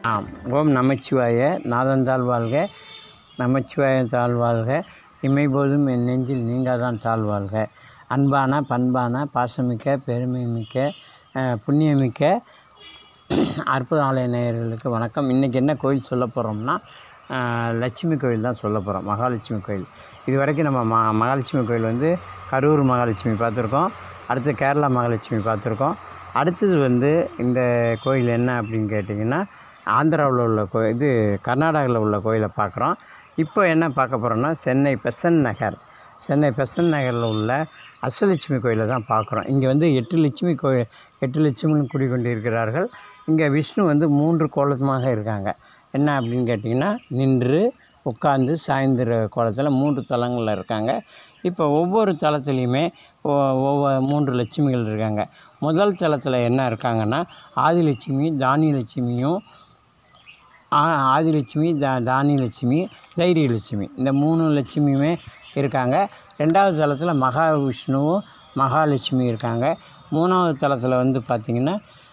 ஆம் ஓம் நமச்சிவாய நாதந்தாள் வாழ்க நமச்சிவாய தாழ் வாழ்க இமைபோதும் என் நெஞ்சில் நீங்காதான் தாழ் வாழ்க அன்பான பண்பான பாசமிக்க பெருமை மிக்க அஹ், புண்ணியமிக்க அற்புத ஆலய நேயர்களுக்கு வணக்கம் இன்றைக்கி என்ன கோயில் சொல்ல போகிறோம்னா லட்சுமி கோயில் தான் சொல்ல போகிறோம் மகாலட்சுமி கோயில் இது வரைக்கும் நம்ம ம மகாலட்சுமி கோயில் வந்து கரூர் மகாலட்சுமி பார்த்துருக்கோம் அடுத்து கேரளா மகாலட்சுமி பார்த்துருக்கோம் அடுத்தது வந்து இந்த கோயில் என்ன அப்படின்னு கேட்டிங்கன்னா ஆந்திராவில் உள்ள கோ இது கர்நாடகாவில் உள்ள கோயிலை பார்க்குறோம் இப்போ என்ன பார்க்க போகிறோம்னா சென்னை பெசன் நகர் சென்னை பெசன் நகரில் உள்ள அஷ்டலட்சுமி கோயிலை தான் பார்க்குறோம் இங்கே வந்து எட்டு லட்சுமி கோயில் எட்டு லட்சுமின்னு குடிக்கொண்டிருக்கிறார்கள் இங்கே விஷ்ணு வந்து மூன்று கோலமாக இருக்காங்க என்ன அப்படின்னு கேட்டிங்கன்னா நின்று உட்கார்ந்து சாய்ந்திர கோலத்தில் மூன்று தலங்களில் இருக்காங்க இப்போ ஒவ்வொரு தலத்துலேயுமே ஒவ்வொரு மூன்று லட்சுமிகள் இருக்காங்க முதல் தலத்தில் என்ன இருக்காங்கன்னா ஆதிலட்சுமி தானியலட்சுமியும் ஆ- ஆதிலட்சுமி தா தானியலட்சுமி தைரியலட்சுமி இந்த மூணு லட்சுமியுமே இருக்காங்க ரெண்டாவது தளத்தில் மகாவிஷ்ணுவும் மகாலட்சுமி இருக்காங்க மூணாவது தளத்தில் வந்து பார்த்திங்கன்னா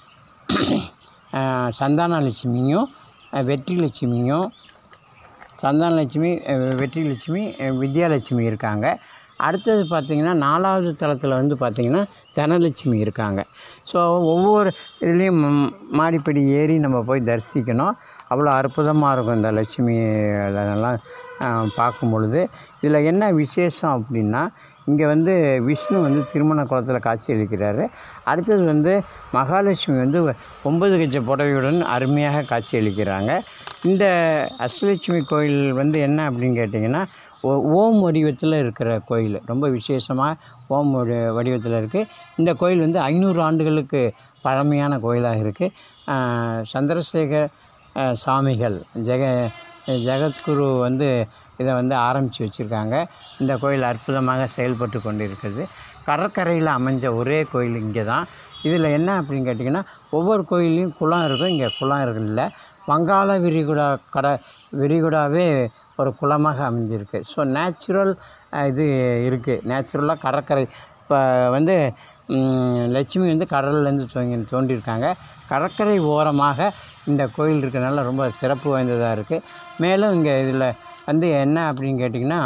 ஆஹ், சந்தானலட்சுமியும் அஹ், வெற்றிலட்சுமியும் சந்தானலட்சுமி அஹ், வெற்றிலட்சுமி அஹ், வித்யாலட்சுமி இருக்காங்க அடுத்தது பார்த்திங்கன்னா நாலாவது தளத்தில் வந்து பார்த்திங்கன்னா தனலட்சுமி இருக்காங்க ஸோ ஒவ்வொரு இதுலேயும் ம், மாடிப்படி ஏறி நம்ம போய் தரிசிக்கணும் அவ்வளோ அற்புதமாக இருக்கும் இந்த லட்சுமி அதெல்லாம் அஹ், பார்க்கும் பொழுது இதில் என்ன விசேஷம் அப்படின்னா இங்கே வந்து விஷ்ணு வந்து திருமண குளத்தில் காட்சி அளிக்கிறாரு அடுத்தது வந்து மகாலட்சுமி வந்து ஒன்பது கஜ புடவையுடன் அருமையாக காட்சி அளிக்கிறாங்க இந்த அஷ்டலட்சுமி கோயில் வந்து என்ன அப்படின்னு கேட்டிங்கன்னா ஓ- ஓம் வடிவத்தில் இருக்கிற கோயில் ரொம்ப விசேஷமாக ஓம் வடி வடிவத்தில் இருக்குது இந்த கோயில் வந்து ஐநூறு ஆண்டுகளுக்கு பழமையான கோயிலாக இருக்குது சந்திரசேகர் அஹ், சாமிகள் ஜெக ஜெகத்குரு வந்து இதை வந்து ஆரம்பித்து வச்சுருக்காங்க இந்த கோயில் அற்புதமாக செயல்பட்டு கொண்டிருக்கிறது கடற்கரையில் அமைஞ்ச ஒரே கோயில் இங்கே தான் இதில் என்ன அப்படின்னு கேட்டிங்கன்னா ஒவ்வொரு கோயில்லையும் குளம் இருக்கும் இங்கே குளம் இருக்குல்ல வங்காள விரிகுடா கட விரிகுடாவே ஒரு குளமாக அமைஞ்சிருக்கு ஸோ நேச்சுரல் இது இருக்குது நேச்சுரலாக கடற்கரை இப்போ வந்து ம், லட்சுமி வந்து கடல்லேருந்து தோங்கி தோண்டியிருக்காங்க கடற்கரை ஓரமாக இந்த கோயில் இருக்கிறனால ரொம்ப சிறப்பு வாய்ந்ததாக இருக்குது மேலும் இங்கே இதில் வந்து என்ன அப்படின்னு கேட்டிங்கன்னா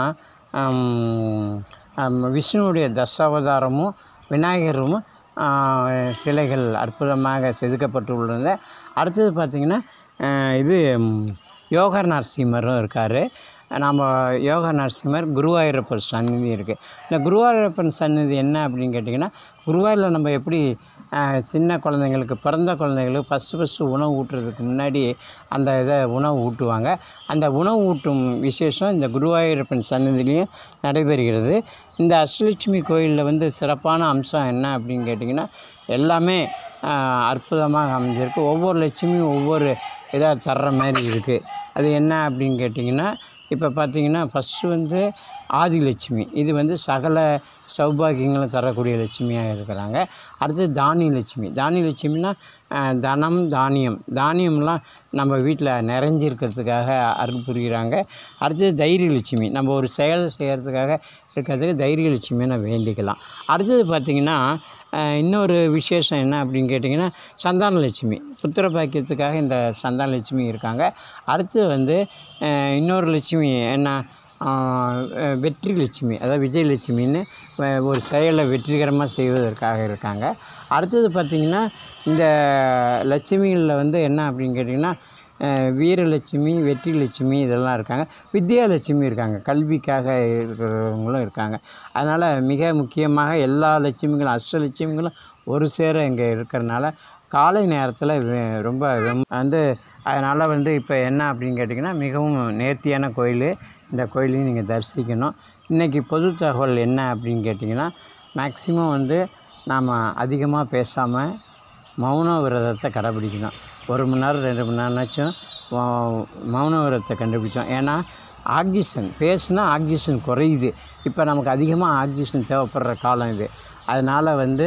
ஆம், ஆம், விஷ்ணுவுடைய தசாவதாரமும் விநாயகரும் ஆ, சிலைகள் அற்புதமாக செதுக்கப்பட்டுள்ளன அடுத்தது பார்த்திங்கன்னா ஆ, இது ம், யோக நரசிம்மரும் இருக்கார் நம்ம யோக நரசிம்மர் குருவாயூரப்பர் சந்நிதி இருக்குது இந்த குருவாயூரப்பன் சந்நிதி என்ன அப்படின்னு கேட்டிங்கன்னா குருவாயூரில் நம்ம எப்படி ஆஹ், சின்ன குழந்தைங்களுக்கு பிறந்த குழந்தைங்களுக்கு ஃபஸ்ட்டு ஃபஸ்ட்டு உணவு ஊட்டுறதுக்கு முன்னாடி அந்த இதை உணவு ஊட்டுவாங்க அந்த உணவு ஊட்டும் விசேஷம் இந்த குருவாயூரப்பன் சன்னதிலையும் நடைபெறுகிறது இந்த அஷ்டலட்சுமி கோயிலில் வந்து சிறப்பான அம்சம் என்ன அப்படின்னு கேட்டிங்கன்னா எல்லாமே ஆஹ், அற்புதமாக அமைஞ்சிருக்கு ஒவ்வொரு லட்சுமியும் ஒவ்வொரு இதாக தர்ற மாதிரி இருக்குது அது என்ன அப்படின்னு கேட்டிங்கன்னா இப்போ பார்த்தீங்கன்னா ஃபஸ்ட்டு வந்து ஆதிலட்சுமி இது வந்து சகல சௌபாகியங்களும் தரக்கூடிய லட்சுமியாக இருக்கிறாங்க அடுத்து தானியலட்சுமி தானியலட்சுமினா அஹ், தனம் தானியம் தானியம்லாம் நம்ம வீட்டில் நிறைஞ்சிருக்கிறதுக்காக அருள் புரிகிறாங்க அடுத்தது தைரியலட்சுமி நம்ம ஒரு செயல் செய்கிறதுக்காக இருக்கிறதுக்கு தைரியலட்சுமியை நான் வேண்டிக்கலாம் அடுத்தது பார்த்திங்கன்னா அஹ், இன்னொரு விசேஷம் என்ன அப்படின்னு கேட்டிங்கன்னா சந்தானலட்சுமி புத்திர பாக்கியத்துக்காக இந்த சந்தானலட்சுமி இருக்காங்க அடுத்து வந்து அஹ், இன்னொரு லட்சுமி என்ன ஆஹ், அஹ், வெற்றி லட்சுமி அதாவது விஜயலட்சுமின்னு அஹ், ஒரு செயலை வெற்றிகரமாக செய்வதற்காக இருக்காங்க அடுத்தது பார்த்திங்கன்னா இந்த லட்சுமிகளில் வந்து என்ன அப்படின்னு கேட்டிங்கன்னா அஹ், வீரலட்சுமி வெற்றி லட்சுமி இதெல்லாம் இருக்காங்க வித்யாலட்சுமி இருக்காங்க கல்விக்காக இருக்கிறவங்களும் இருக்காங்க அதனால் மிக முக்கியமாக எல்லா லட்சுமிகளும் அஷ்டலட்சுமிகளும் ஒரு சேர இங்கே இருக்கிறனால காலை நேரத்தில் வெ- ரொம்ப வெம்- வந்து அதனால் வந்து இப்போ என்ன அப்படின்னு கேட்டிங்கன்னா மிகவும் நேர்த்தியான கோயில் இந்த கோயிலையும் நீங்கள் தரிசிக்கணும் இன்றைக்கி பொது தகவல் என்ன அப்படின்னு கேட்டிங்கன்னா மேக்சிமம் வந்து நாம் அதிகமாக பேசாமல் மௌன விரதத்தை கடைப்பிடிக்கணும் ஒரு மணி நேரம் ரெண்டு மணி நேரம்னாச்சும் மௌ- மௌன விரதத்தை கண்டுபிடிச்சோம் ஏன்னா ஆக்சிஜன் பேசுனா ஆக்சிஜன் குறையுது இப்போ நமக்கு அதிகமாக ஆக்சிஜன் தேவைப்படுற காலம் இது அதனால் வந்து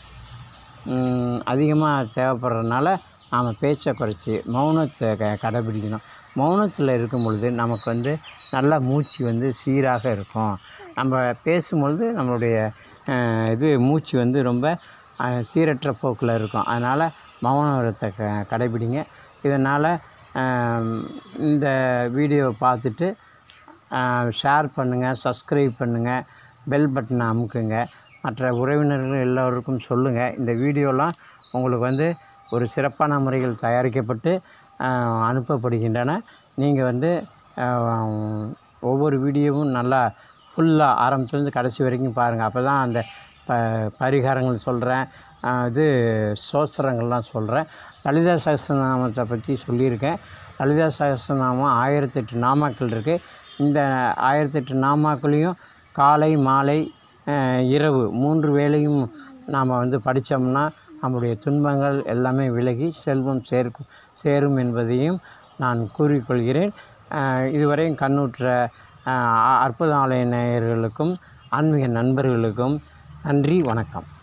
அதிகமாக தேவைப்படுறதுனால நாம் பேச்சை குறைச்சி மௌனத்தை க கடைப்பிடிக்கணும் மௌனத்தில் இருக்கும் பொழுது நமக்கு வந்து நல்லா மூச்சு வந்து சீராக இருக்கும் நம்ம பேசும்பொழுது நம்மளுடைய அஹ், இது மூச்சு வந்து ரொம்ப அஹ், சீரற்ற போக்கில் இருக்கும் அதனால் மௌன விரதத்தை க கடைப்பிடிங்க இதனால் ஆம், இந்த வீடியோவை பார்த்துட்டு ஷேர் பண்ணுங்கள் சப்ஸ்கிரைப் பண்ணுங்கள் பெல் பட்டனை அமுக்குங்க மற்ற உறவினர்கள் எல்லோருக்கும் சொல்லுங்கள் இந்த வீடியோலாம் உங்களுக்கு வந்து ஒரு சிறப்பான முறையில் தயாரிக்கப்பட்டு ஆஹ், அனுப்பப்படுகின்றன நீங்கள் வந்து ஆஹ், ஒவ்வொரு வீடியோவும் நல்லா ஃபுல்லாக ஆரம்பத்துலேருந்து கடைசி வரைக்கும் பாருங்கள் அப்போ தான் அந்த ப பரிகாரங்கள் சொல்கிறேன் இது சோஸ்திரங்கள்லாம் சொல்கிறேன் லலிதா சகஸ்ரநாமத்தை பற்றி சொல்லியிருக்கேன் லலிதா சகஸ்ரநாமம் ஆயிரத்தெட்டு நாமாக்கள் இருக்குது இந்த ஆயிரத்தெட்டு நாமாக்களையும் காலை மாலை அஹ், இரவு மூன்று வேளையும் நாம் வந்து படித்தோம்னா நம்முடைய துன்பங்கள் எல்லாமே விலகி செல்வம் சேர்க்கும் சேரும் என்பதையும் நான் கூறிக்கொள்கிறேன் அஹ், இதுவரையும் கண்ணுற்ற அஹ், அற்புத ஆலய நேயர்களுக்கும் ஆன்மீக நண்பர்களுக்கும் நன்றி வணக்கம்